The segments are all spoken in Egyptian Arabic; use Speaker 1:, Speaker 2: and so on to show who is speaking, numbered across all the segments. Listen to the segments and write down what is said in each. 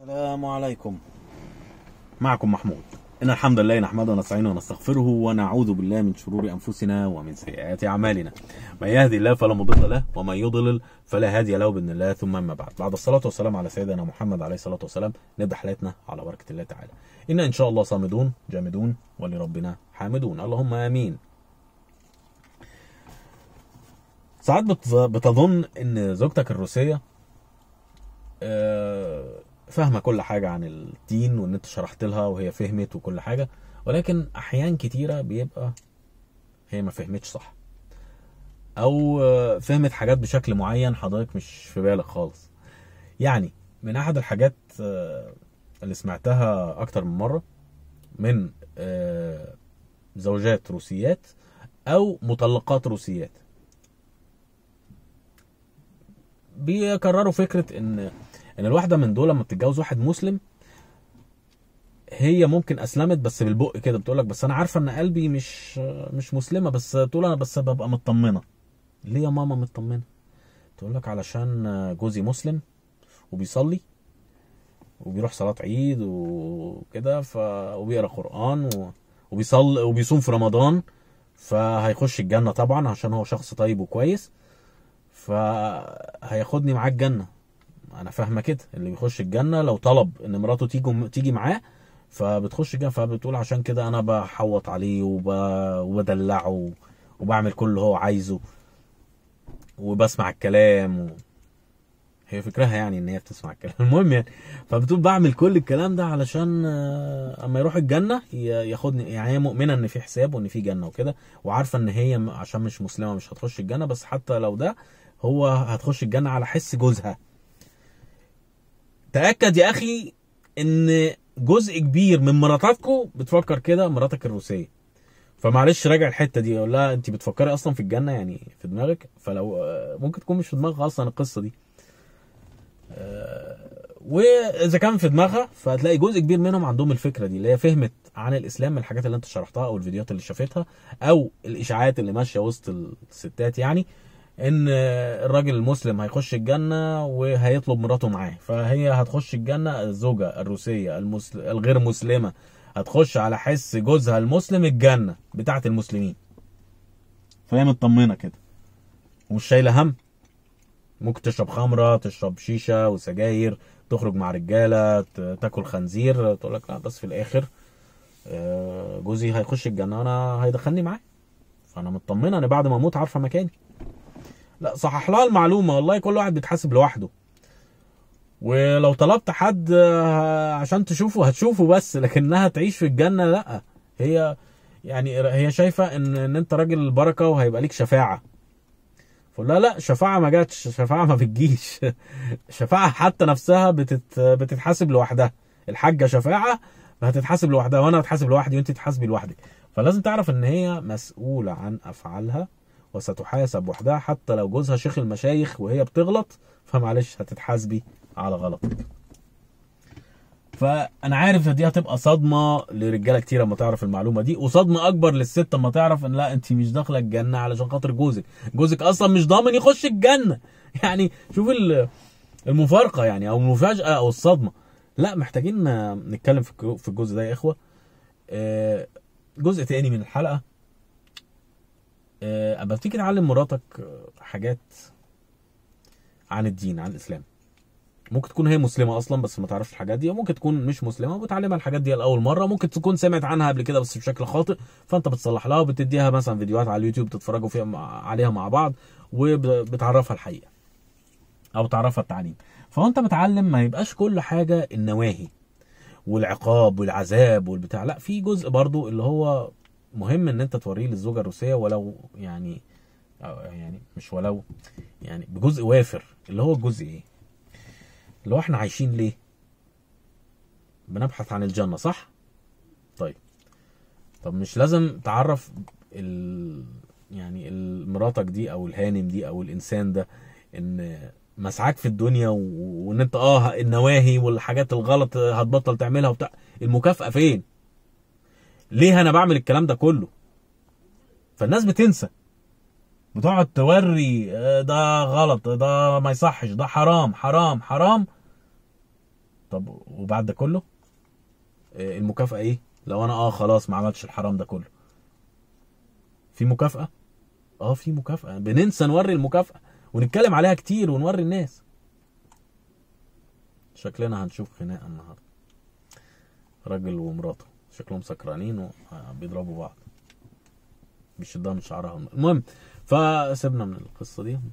Speaker 1: السلام عليكم معكم محمود إن الحمد لله نحمده ونستعينه ونستغفره ونعوذ بالله من شرور أنفسنا ومن سيئات أعمالنا من يهدي الله فلا مضل له ومن يضلل فلا هادي له بإذن الله ثم أما بعد بعد الصلاة والسلام على سيدنا محمد عليه الصلاة والسلام نبدأ حلقتنا على بركة الله تعالى إن إن شاء الله صامدون جامدون ولربنا حامدون اللهم آمين ساعات بت- بتظن ان زوجتك الروسيه آه، فاهمه كل حاجه عن الدين وان انت شرحت لها وهي فهمت وكل حاجه ولكن احيان كتيره بيبقى هي ما فهمتش صح او آه، فهمت حاجات بشكل معين حضرتك مش في بالك خالص يعني من احد الحاجات آه، اللي سمعتها اكتر من مره من آه، زوجات روسيات او مطلقات روسيات بيكرروا فكره ان ان الواحده من دول لما بتتجوز واحد مسلم هي ممكن اسلمت بس بالبق كده بتقول لك بس انا عارفه ان قلبي مش مش مسلمه بس تقول انا بس ببقى مطمنه ليه يا ماما مطمنه تقول لك علشان جوزي مسلم وبيصلي وبيروح صلاه عيد وكده ف وبيقرا قران و... وبيصلي وبيصوم في رمضان فهيخش الجنه طبعا عشان هو شخص طيب وكويس فهياخدني معاه الجنه انا فاهمه كده اللي بيخش الجنه لو طلب ان مراته تيجي تيجي معاه فبتخش الجنه فبتقول عشان كده انا بحوط عليه وب... وبدلعه وبعمل كل اللي هو عايزه وبسمع الكلام و... هي فكرها يعني ان هي بتسمع الكلام المهم يعني فبتقول بعمل كل الكلام ده علشان آه، اما يروح الجنه ي- ياخدني يعني هي مؤمنه ان في حساب وان في جنه وكده وعارفه ان هي م- عشان مش مسلمه مش هتخش الجنه بس حتى لو ده هو هتخش الجنه على حس جوزها تاكد يا اخي ان جزء كبير من مراتاتكم بتفكر كده مراتك الروسيه فمعلش راجع الحته دي اقول لها انت بتفكري اصلا في الجنه يعني في دماغك فلو آه، ممكن تكون مش في دماغها اصلا القصه دي واذا كان في دماغها فهتلاقي جزء كبير منهم عندهم الفكره دي اللي هي فهمت عن الاسلام من الحاجات اللي انت شرحتها او الفيديوهات اللي شافتها او الاشاعات اللي ماشيه وسط الستات يعني ان الراجل المسلم هيخش الجنه وهيطلب مراته معاه فهي هتخش الجنه الزوجه الروسيه المسل... الغير مسلمه هتخش على حس جوزها المسلم الجنه بتاعه المسلمين فهي مطمنه كده ومش شايله هم ممكن تشرب خمره تشرب شيشه وسجاير تخرج مع رجاله ت- تاكل خنزير تقول لك لا بس في الاخر آه، جوزي هيخش الجنه انا هيدخلني معاه فانا مطمنه انا بعد ما اموت عارفه مكاني لا صحح لها المعلومه والله كل واحد بيتحاسب لوحده ولو طلبت حد آه، عشان تشوفه هتشوفه بس لكنها تعيش في الجنه لا هي يعني هي شايفه ان ان انت راجل بركه وهيبقى ليك شفاعه فقول لها لا شفاعة ما جاتش شفاعة ما بتجيش شفاعة حتى نفسها بتت... بتتحاسب لوحدها الحاجة شفاعة هتتحاسب لوحدها وانا هتحاسب لوحدي وانت تتحاسبي لوحدك فلازم تعرف ان هي مسؤولة عن افعالها وستحاسب وحدها حتى لو جوزها شيخ المشايخ وهي بتغلط فمعلش هتتحاسبي على غلطك فانا عارف ان دي هتبقى صدمه لرجاله كتير اما تعرف المعلومه دي وصدمه اكبر للست اما تعرف ان لا انت مش داخله الجنه علشان خاطر جوزك جوزك اصلا مش ضامن يخش الجنه يعني شوف ال- المفارقه يعني او المفاجاه او الصدمه لا محتاجين نتكلم في الجو- في الجزء ده يا اخوه آه، جزء تاني من الحلقه آه، اما بتيجي تعلم مراتك حاجات عن الدين عن الاسلام ممكن تكون هي مسلمه اصلا بس ما تعرفش الحاجات دي وممكن تكون مش مسلمه وبتعلمها الحاجات دي لاول مره ممكن تكون سمعت عنها قبل كده بس بشكل خاطئ فانت بتصلح لها وبتديها مثلا فيديوهات على اليوتيوب تتفرجوا فيها مع- عليها مع بعض وبتعرفها الحقيقه او تعرفها التعليم فانت بتعلم ما يبقاش كل حاجه النواهي والعقاب والعذاب والبتاع لا في جزء برضو اللي هو مهم ان انت توريه للزوجه الروسيه ولو يعني أو يعني مش ولو يعني بجزء وافر اللي هو الجزء ايه اللي هو احنا عايشين ليه بنبحث عن الجنة صح طيب طب مش لازم تعرف ال... يعني ال- مراتك دي او الهانم دي او الانسان ده ان مسعاك في الدنيا و... وان انت اه النواهي والحاجات الغلط هتبطل تعملها وبتاع المكافأة فين ليه انا بعمل الكلام ده كله فالناس بتنسى بتقعد توري آه، ده غلط ده ما يصحش ده حرام حرام حرام طب وبعد ده كله آه، المكافأة ايه لو انا اه خلاص ما عملتش الحرام ده كله في مكافأة اه في مكافأة بننسى نوري المكافأة ونتكلم عليها كتير ونوري الناس شكلنا هنشوف خناقة النهاردة راجل ومراته شكلهم سكرانين وبيضربوا بعض بيشدها من شعرها المهم فسيبنا من القصة دي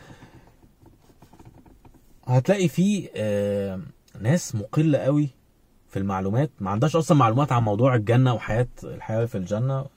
Speaker 1: هتلاقي في آه، ناس مقلة قوي في المعلومات ما عندهاش اصلا معلومات عن موضوع الجنة وحياة الحياة في الجنة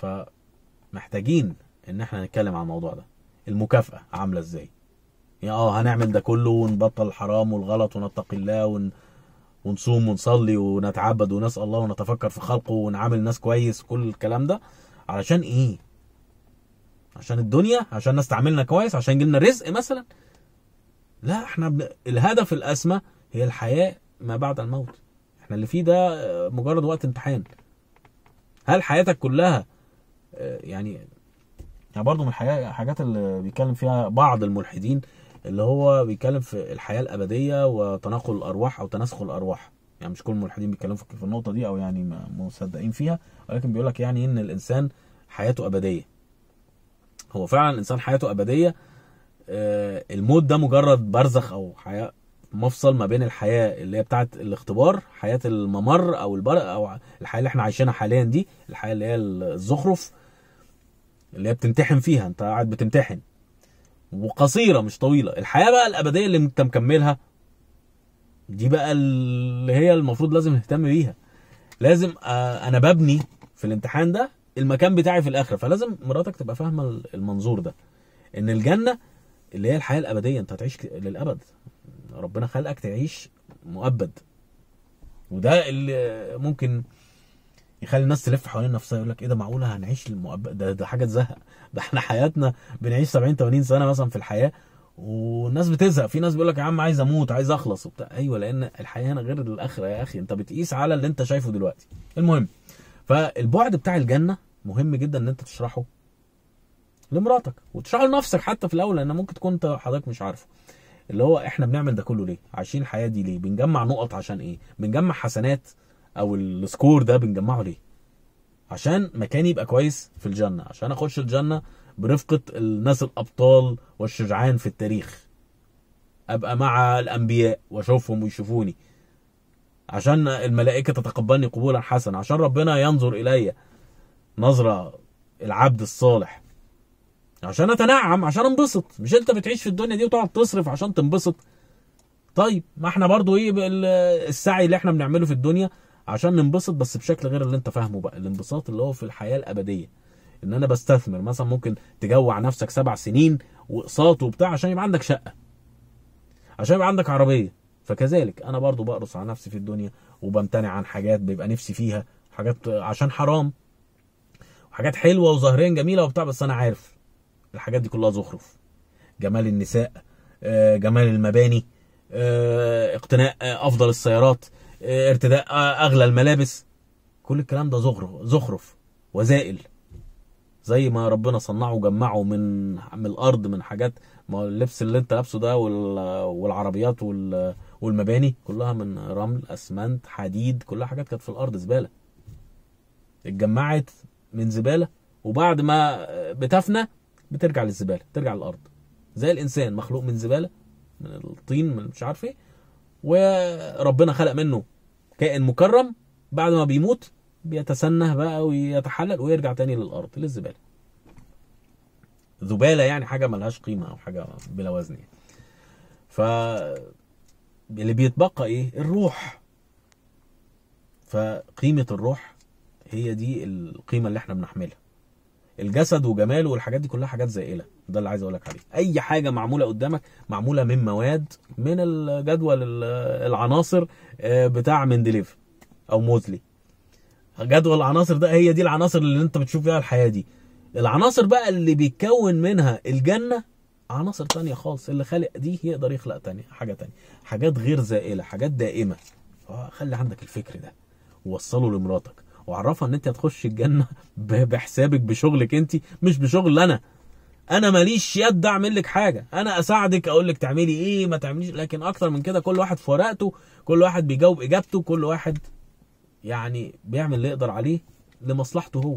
Speaker 1: فمحتاجين ان احنا نتكلم عن الموضوع ده المكافأة عاملة ازاي يعني اه هنعمل ده كله ونبطل الحرام والغلط ونتقي الله ون... ونصوم ونصلي ونتعبد ونسأل الله ونتفكر في خلقه ونعامل الناس كويس كل الكلام ده علشان ايه عشان الدنيا عشان الناس تعاملنا كويس عشان يجيلنا رزق مثلا لا احنا بن... الهدف الاسمى هي الحياة ما بعد الموت احنا اللي فيه ده آه، مجرد وقت امتحان هل حياتك كلها آه، يعني يعني برضه من الحياة الحاجات اللي بيتكلم فيها بعض الملحدين اللي هو بيتكلم في الحياة الأبدية وتناقل الأرواح أو تناسخ الأرواح يعني مش كل الملحدين بيتكلموا في في النقطة دي أو يعني ما- مصدقين فيها ولكن بيقول لك يعني إن الإنسان حياته أبدية هو فعلا الإنسان حياته أبدية آه، الموت ده مجرد برزخ أو حياة مفصل ما بين الحياة اللي هي بتاعت الاختبار حياة الممر أو البر أو الحياة اللي احنا عايشينها حاليا دي الحياة اللي هي الزخرف اللي هي بتمتحن فيها انت قاعد بتمتحن وقصيره مش طويله الحياه بقى الابديه اللي انت مكملها دي بقى اللي هي المفروض لازم نهتم بيها لازم آه، انا ببني في الامتحان ده المكان بتاعي في الاخره فلازم مراتك تبقى فاهمه المنظور ده ان الجنه اللي هي الحياه الابديه انت هتعيش ك- للابد ربنا خلقك تعيش مؤبد وده اللي ممكن يخلي الناس تلف حوالين نفسها يقول لك ايه ده معقوله هنعيش المؤبد ده ده حاجه تزهق ده احنا حياتنا بنعيش 70 80 سنه مثلا في الحياه والناس بتزهق في ناس بيقول لك يا عم عايز اموت عايز اخلص وبتاع ايوه لان الحياه هنا غير الاخره يا اخي انت بتقيس على اللي انت شايفه دلوقتي المهم فالبعد بتاع الجنه مهم جدا ان انت تشرحه لمراتك وتشرحه لنفسك حتى في الاول لان ممكن تكون انت حضرتك مش عارفه اللي هو احنا بنعمل ده كله ليه عايشين الحياه دي ليه بنجمع نقط عشان ايه بنجمع حسنات او السكور ده بنجمعه ليه عشان مكاني يبقى كويس في الجنة عشان اخش الجنة برفقة الناس الابطال والشجعان في التاريخ ابقى مع الانبياء واشوفهم ويشوفوني عشان الملائكة تتقبلني قبولا حسنا عشان ربنا ينظر الي نظرة العبد الصالح عشان اتنعم عشان انبسط مش انت بتعيش في الدنيا دي وتقعد تصرف عشان تنبسط طيب ما احنا برضو ايه بال- السعي اللي احنا بنعمله في الدنيا عشان ننبسط بس بشكل غير اللي انت فاهمه بقى الانبساط اللي هو في الحياه الابديه ان انا بستثمر مثلا ممكن تجوع نفسك سبع سنين واقساط وبتاع عشان يبقى عندك شقه عشان يبقى عندك عربيه فكذلك انا برضو بقرص على نفسي في الدنيا وبمتنع عن حاجات بيبقى نفسي فيها حاجات عشان حرام وحاجات حلوه وظاهريا جميله وبتاع بس انا عارف الحاجات دي كلها زخرف جمال النساء آه، جمال المباني آه، اقتناء آه، افضل السيارات آه، ارتداء آه، اغلى الملابس كل الكلام ده زخرف زخرف وزائل زي ما ربنا صنعه وجمعه من من الارض من حاجات ما هو اللبس اللي انت لابسه ده وال- والعربيات وال- والمباني كلها من رمل اسمنت حديد كلها حاجات كانت في الارض زباله اتجمعت من زباله وبعد ما بتفنى بترجع للزباله ترجع للارض زي الانسان مخلوق من زباله من الطين من مش عارف ايه وربنا خلق منه كائن مكرم بعد ما بيموت بيتسنه بقى ويتحلل ويرجع تاني للارض للزباله ذباله يعني حاجه ملهاش قيمه او حاجه بلا وزن يعني. ف اللي بيتبقى ايه الروح فقيمه الروح هي دي القيمه اللي احنا بنحملها الجسد وجماله والحاجات دي كلها حاجات زائله ده اللي عايز اقول لك عليه اي حاجه معموله قدامك معموله من مواد من الجدول ال- العناصر آه، بتاع مندليف او موزلي جدول العناصر ده هي دي العناصر اللي انت بتشوف فيها الحياه دي العناصر بقى اللي بيتكون منها الجنه عناصر تانية خالص اللي خالق دي يقدر يخلق تانية حاجة تانية حاجات غير زائلة حاجات دائمة فخلي عندك الفكر ده ووصله لمراتك وعرفها ان انت هتخش الجنة ب- بحسابك بشغلك انت مش بشغل انا انا ماليش يد اعمل لك حاجه انا اساعدك اقول لك تعملي ايه ما تعمليش لكن اكتر من كده كل واحد في ورقته كل واحد بيجاوب اجابته كل واحد يعني بيعمل اللي يقدر عليه لمصلحته هو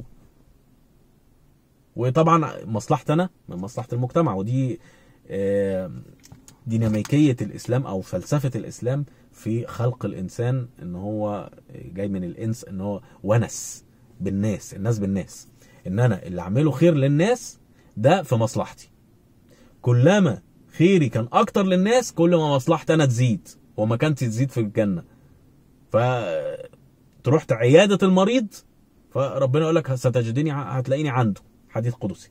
Speaker 1: وطبعا مصلحتي انا من مصلحه المجتمع ودي آه، ديناميكيه الاسلام او فلسفه الاسلام في خلق الانسان ان هو جاي من الانس ان هو ونس بالناس الناس بالناس ان انا اللي اعمله خير للناس ده في مصلحتي كلما خيري كان اكتر للناس كل ما مصلحتي انا تزيد ومكانتي تزيد في الجنه ف تروح عياده المريض فربنا يقول لك ستجدني ع- هتلاقيني عنده حديث قدسي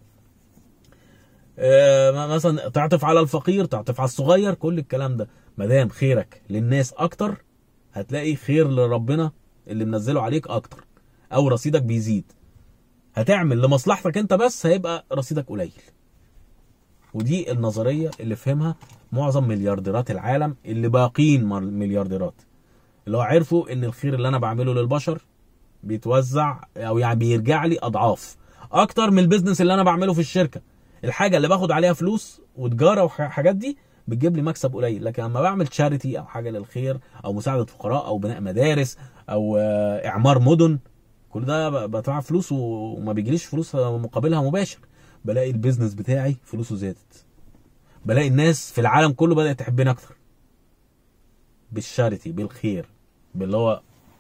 Speaker 1: آه، مثلا تعطف على الفقير تعطف على الصغير كل الكلام ده ما دام خيرك للناس اكتر هتلاقي خير لربنا اللي منزله عليك اكتر او رصيدك بيزيد هتعمل لمصلحتك انت بس هيبقى رصيدك قليل ودي النظريه اللي فهمها معظم مليارديرات العالم اللي باقين مر- مليارديرات اللي هو عرفوا ان الخير اللي انا بعمله للبشر بيتوزع او يعني بيرجع لي اضعاف اكتر من البيزنس اللي انا بعمله في الشركه الحاجه اللي باخد عليها فلوس وتجاره وحاجات دي بتجيب لي مكسب قليل لكن لما بعمل تشاريتي او حاجه للخير او مساعده فقراء او بناء مدارس او آه، اعمار مدن كل ده ب- بدفع فلوس و- وما بيجيليش فلوس مقابلها مباشر بلاقي البيزنس بتاعي فلوسه زادت بلاقي الناس في العالم كله بدات تحبني اكتر بالشاريتي بالخير باللي هو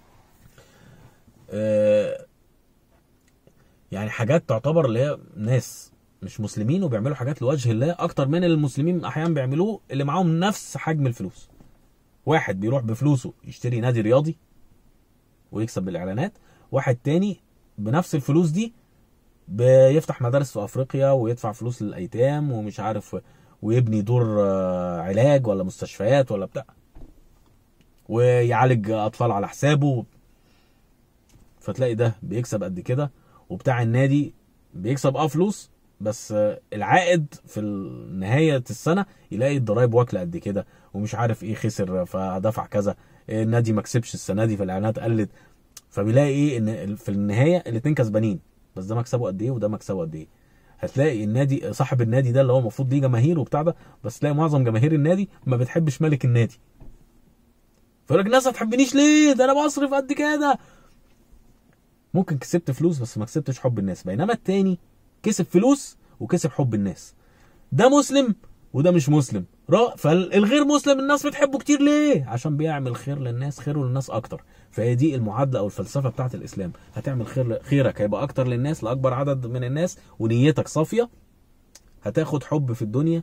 Speaker 1: آه، يعني حاجات تعتبر اللي هي ناس مش مسلمين وبيعملوا حاجات لوجه الله اكتر من المسلمين احيانا بيعملوه اللي معاهم نفس حجم الفلوس واحد بيروح بفلوسه يشتري نادي رياضي ويكسب بالاعلانات واحد تاني بنفس الفلوس دي بيفتح مدارس في افريقيا ويدفع فلوس للايتام ومش عارف ويبني دور آه، علاج ولا مستشفيات ولا بتاع ويعالج اطفال على حسابه فتلاقي ده بيكسب قد كده وبتاع النادي بيكسب اه فلوس بس آه، العائد في نهاية السنة يلاقي الضرايب واكلة قد كده ومش عارف ايه خسر فدفع كذا إيه النادي ما كسبش السنة دي فالاعلانات قلت فبيلاقي ايه ان في النهاية الاتنين كسبانين بس ده مكسبه قد ايه وده مكسبه قد ايه هتلاقي النادي صاحب النادي ده اللي هو المفروض ليه جماهير وبتاع ده بس تلاقي معظم جماهير النادي ما بتحبش ملك النادي فيقول لك الناس ما تحبنيش ليه ده انا بصرف قد كده ممكن كسبت فلوس بس ما كسبتش حب الناس بينما التاني كسب فلوس وكسب حب الناس ده مسلم وده مش مسلم را فالغير مسلم الناس بتحبه كتير ليه عشان بيعمل خير للناس خيره للناس اكتر فهي دي المعادله او الفلسفه بتاعت الاسلام هتعمل خير خيرك هيبقى اكتر للناس لاكبر عدد من الناس ونيتك صافيه هتاخد حب في الدنيا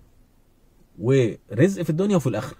Speaker 1: ورزق في الدنيا وفي الاخره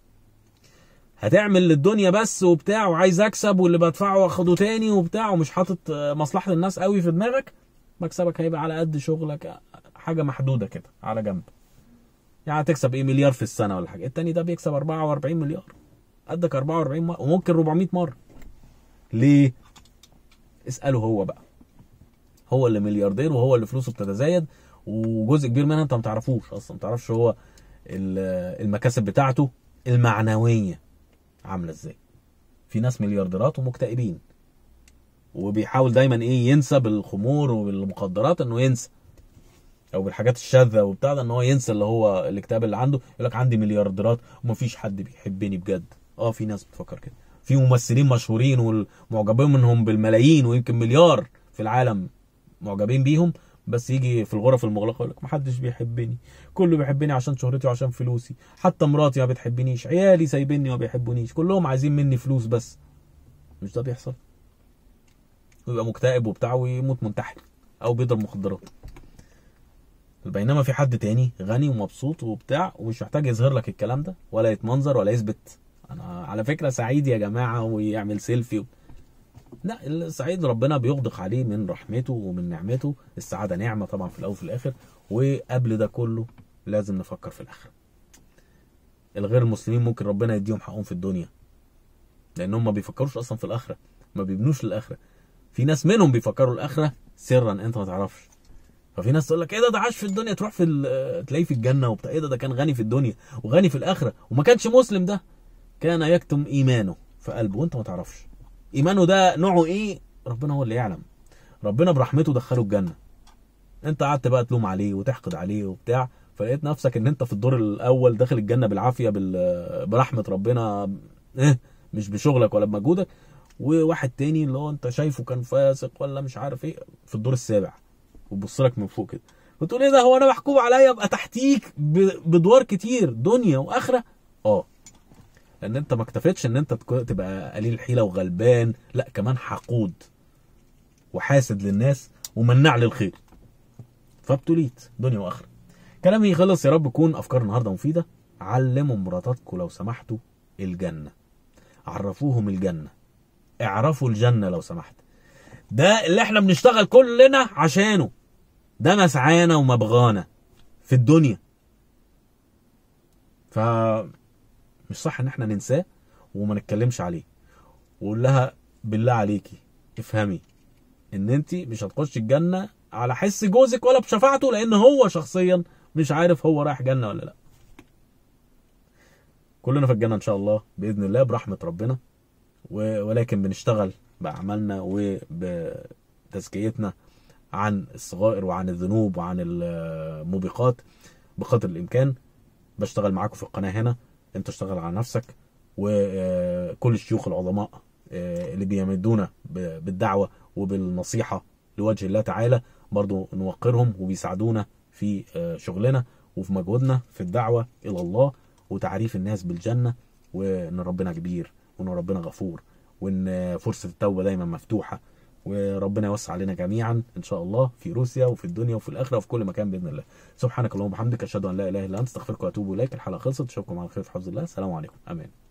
Speaker 1: هتعمل للدنيا بس وبتاع وعايز اكسب واللي بدفعه واخده تاني وبتاع ومش حاطط آه، مصلحه الناس قوي في دماغك مكسبك هيبقى على قد شغلك آه، حاجه محدوده كده على جنب يعني هتكسب ايه مليار في السنه ولا حاجه التاني ده بيكسب 44 مليار قدك 44 مره وممكن 400 مره ليه اساله هو بقى هو اللي ملياردير وهو اللي فلوسه بتتزايد وجزء كبير منها انت ما تعرفوش اصلا ما تعرفش هو ال- المكاسب بتاعته المعنويه عامله ازاي في ناس مليارديرات ومكتئبين وبيحاول دايما ايه ينسى بالخمور وبالمخدرات انه ينسى او بالحاجات الشاذه وبتاع ده ان هو ينسى اللي هو الاكتئاب اللي عنده يقول لك عندي مليارديرات ومفيش حد بيحبني بجد اه في ناس بتفكر كده في ممثلين مشهورين والمعجبين منهم بالملايين ويمكن مليار في العالم معجبين بيهم بس يجي في الغرف المغلقه يقول لك محدش بيحبني كله بيحبني عشان شهرتي وعشان فلوسي حتى مراتي ما بتحبنيش عيالي سايبيني وما بيحبونيش كلهم عايزين مني فلوس بس مش ده بيحصل ويبقى مكتئب وبتاع ويموت منتحر او بيضرب مخدرات بينما في حد تاني غني ومبسوط وبتاع ومش محتاج يظهر لك الكلام ده ولا يتمنظر ولا يثبت انا على فكره سعيد يا جماعه ويعمل سيلفي و... لا السعيد ربنا بيغدق عليه من رحمته ومن نعمته السعاده نعمه طبعا في الاول وفي الاخر وقبل ده كله لازم نفكر في الاخره الغير المسلمين ممكن ربنا يديهم حقهم في الدنيا لان هم ما بيفكروش اصلا في الاخره ما بيبنوش للاخره في ناس منهم بيفكروا الاخره سرا انت ما تعرفش ففي ناس تقول لك ايه ده ده عاش في الدنيا تروح في ال- تلاقيه في الجنه وبتاع ايه ده ده كان غني في الدنيا وغني في الاخره وما كانش مسلم ده كان يكتم ايمانه في قلبه وانت ما تعرفش ايمانه ده نوعه ايه ربنا هو اللي يعلم ربنا برحمته دخله الجنه انت قعدت بقى تلوم عليه وتحقد عليه وبتاع فلقيت نفسك ان انت في الدور الاول داخل الجنه بالعافيه بال- برحمه ربنا اه مش بشغلك ولا بمجهودك وواحد تاني اللي هو انت شايفه كان فاسق ولا مش عارف ايه في الدور السابع وبص لك من فوق كده وتقول ايه ده هو انا محكوم عليا ابقى تحتيك ب- بدوار كتير دنيا واخره اه لان انت ما اكتفيتش ان انت تكون- تبقى قليل الحيله وغلبان لا كمان حقود وحاسد للناس ومناع للخير فابتليت دنيا واخره كلامي خلص يا رب يكون افكار النهارده مفيده علموا مراتاتكم لو سمحتوا الجنه عرفوهم الجنه اعرفوا الجنه لو سمحت ده اللي احنا بنشتغل كلنا عشانه ده مسعانا ومبغانا في الدنيا ف مش صح ان احنا ننساه وما نتكلمش عليه وقول لها بالله عليكي افهمي ان انت مش هتخش الجنه على حس جوزك ولا بشفاعته لان هو شخصيا مش عارف هو رايح جنه ولا لا كلنا في الجنه ان شاء الله باذن الله برحمه ربنا و- ولكن بنشتغل باعمالنا وبتزكيتنا عن الصغائر وعن الذنوب وعن الموبقات بقدر الامكان بشتغل معاكم في القناه هنا انت اشتغل على نفسك وكل الشيوخ العظماء آه، اللي بيمدونا ب- بالدعوه وبالنصيحه لوجه الله تعالى برضو نوقرهم وبيساعدونا في آه، شغلنا وفي مجهودنا في الدعوه الى الله وتعريف الناس بالجنه وان ربنا كبير وان ربنا غفور وان فرصه التوبه دايما مفتوحه وربنا يوسع علينا جميعا ان شاء الله في روسيا وفي الدنيا وفي الاخره وفي كل مكان باذن الله سبحانك اللهم وبحمدك اشهد ان لا اله الا انت استغفرك واتوب اليك الحلقه خلصت اشوفكم على خير في حفظ الله السلام عليكم امين